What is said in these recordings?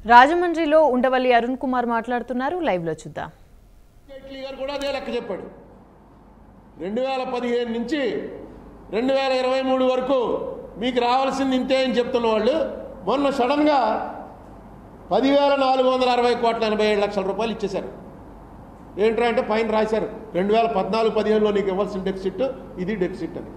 రాజమండ్రిలో ఉండవల్లి అరుణ్ కుమార్ మాట్లాడుతున్నారు లైవ్ లో చూద్దాం జైట్లీ గారు కూడా అదే లెక్క చెప్పాడు రెండు వేల పదిహేను నుంచి రెండు వేల ఇరవై మూడు వరకు మీకు రావాల్సింది ఇంతే అని చెప్తున్న వాళ్ళు మొన్న సడన్గా పదివేల నాలుగు వందల అరవై కోట్ల ఎనభై ఏడు లక్షల రూపాయలు ఇచ్చేశారు ఏంట్రా అంటే పైన రాశారు రెండు వేల పద్నాలుగు పదిహేనులో నీకు ఇవ్వాల్సిన డెఫిసిట్ ఇది డెఫిసిట్ అని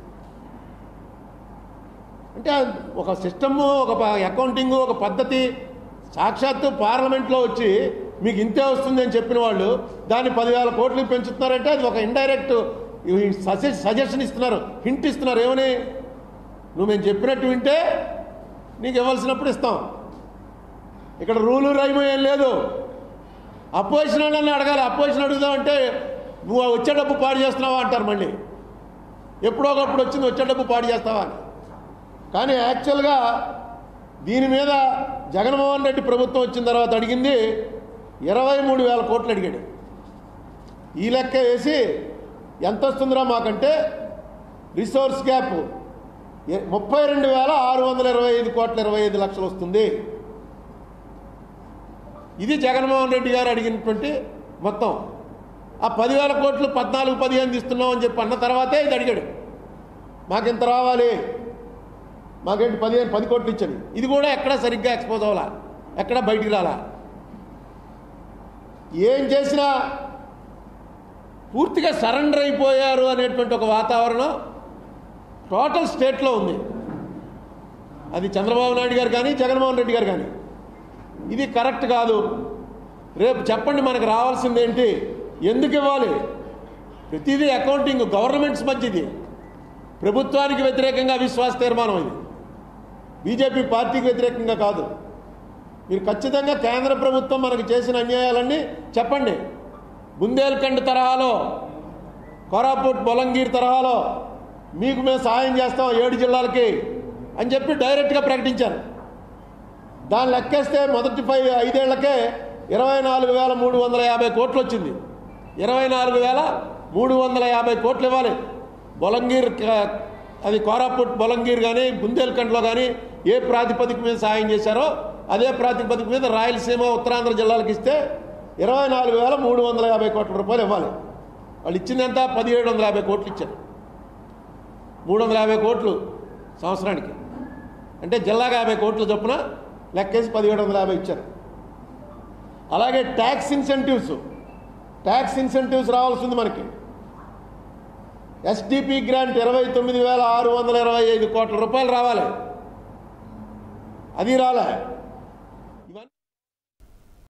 అంటే ఒక సిస్టము ఒక అకౌంటింగ్ ఒక పద్ధతి సాక్షాత్తు పార్లమెంట్లో వచ్చి మీకు ఇంతే వస్తుంది అని చెప్పిన వాళ్ళు దాన్ని పదివేల కోట్లు పెంచుతున్నారంటే అది ఒక ఇండైరెక్ట్ సజెషన్ ఇస్తున్నారు హింట్ ఇస్తున్నారు ఏమని నువ్వు మేము చెప్పినట్టు వింటే నీకు ఇవ్వాల్సినప్పుడు ఇస్తాం ఇక్కడ రూలు రైము ఏం లేదు అపోజిషన్ వాళ్ళని అడగాలి అపోజిషన్ అడుగుదామంటే నువ్వు వచ్చే డబ్బు పాడు చేస్తున్నావా అంటారు మళ్ళీ ఎప్పుడో ఒకప్పుడు వచ్చింది వచ్చే డబ్బు పాడు చేస్తావా అని కానీ యాక్చువల్గా దీని మీద జగన్మోహన్ రెడ్డి ప్రభుత్వం వచ్చిన తర్వాత అడిగింది ఇరవై మూడు వేల కోట్లు అడిగాడు ఈ లెక్క వేసి ఎంత వస్తుందిరా మాకంటే రిసోర్స్ గ్యాప్ ఎ- ముప్పై రెండు వేల ఆరు వందల ఇరవై ఐదు కోట్ల ఇరవై ఐదు లక్షలు వస్తుంది ఇది జగన్మోహన్ రెడ్డి గారు అడిగినటువంటి మొత్తం ఆ పదివేల కోట్లు పద్నాలుగు పదిహేను ఇస్తున్నాం అని చెప్పి అన్న తర్వాతే ఇది అడిగాడు మాకింత రావాలి మాకేంటి పదిహేను పది కోట్లు ఇచ్చాడు ఇది కూడా ఎక్కడ సరిగ్గా ఎక్స్పోజ్ అవ్వాలా ఎక్కడ బయటికి రాలా ఏం చేసినా పూర్తిగా సరెండర్ అయిపోయారు అనేటువంటి ఒక వాతావరణం టోటల్ స్టేట్లో ఉంది అది చంద్రబాబు నాయుడు గారు కానీ జగన్మోహన్ రెడ్డి గారు కానీ ఇది కరెక్ట్ కాదు రేపు చెప్పండి మనకు రావాల్సింది ఏంటి ఎందుకు ఇవ్వాలి ప్రతిదీ అకౌంటింగ్ గవర్నమెంట్స్ మధ్యది ప్రభుత్వానికి వ్యతిరేకంగా విశ్వాస తీర్మానం ఇది బీజేపీ పార్టీకి వ్యతిరేకంగా కాదు మీరు ఖచ్చితంగా కేంద్ర ప్రభుత్వం మనకు చేసిన అన్యాయాలన్నీ చెప్పండి బుందేల్ఖండ్ తరహాలో కోరాపుట్ బొలంగీర్ తరహాలో మీకు మేము సహాయం చేస్తాం ఏడు జిల్లాలకి అని చెప్పి డైరెక్ట్గా ప్రకటించారు దాన్ని లెక్కేస్తే మొదటి ఫైవ్ ఐదేళ్లకే ఇరవై నాలుగు వేల మూడు వందల యాభై కోట్లు వచ్చింది ఇరవై నాలుగు వేల మూడు వందల యాభై కోట్లు ఇవ్వాలి బొలంగీర్ క- అది కోరాపుట్ బొలంగీర్ కానీ బుందేల్ఖండ్లో కానీ ఏ ప్రాతిపదిక మీద సాయం చేశారో అదే ప్రాతిపదిక మీద రాయలసీమ ఉత్తరాంధ్ర జిల్లాలకు ఇస్తే ఇరవై నాలుగు వేల మూడు వందల యాభై కోట్ల రూపాయలు ఇవ్వాలి వాళ్ళు ఇచ్చింది ఎంత పదిహేడు వందల యాభై కోట్లు ఇచ్చారు మూడు వందల యాభై కోట్లు సంవత్సరానికి అంటే జిల్లాకు యాభై కోట్ల చొప్పున లెక్కేసి పదిహేడు వందల యాభై ఇచ్చారు అలాగే ట్యాక్స్ ఇన్సెంటివ్స్ ట్యాక్స్ ఇన్సెంటివ్స్ రావాల్సింది మనకి ఎస్డిపి గ్రాంట్ ఇరవై తొమ్మిది వేల ఆరు వందల ఇరవై ఐదు కోట్ల రూపాయలు రావాలి అది రాలే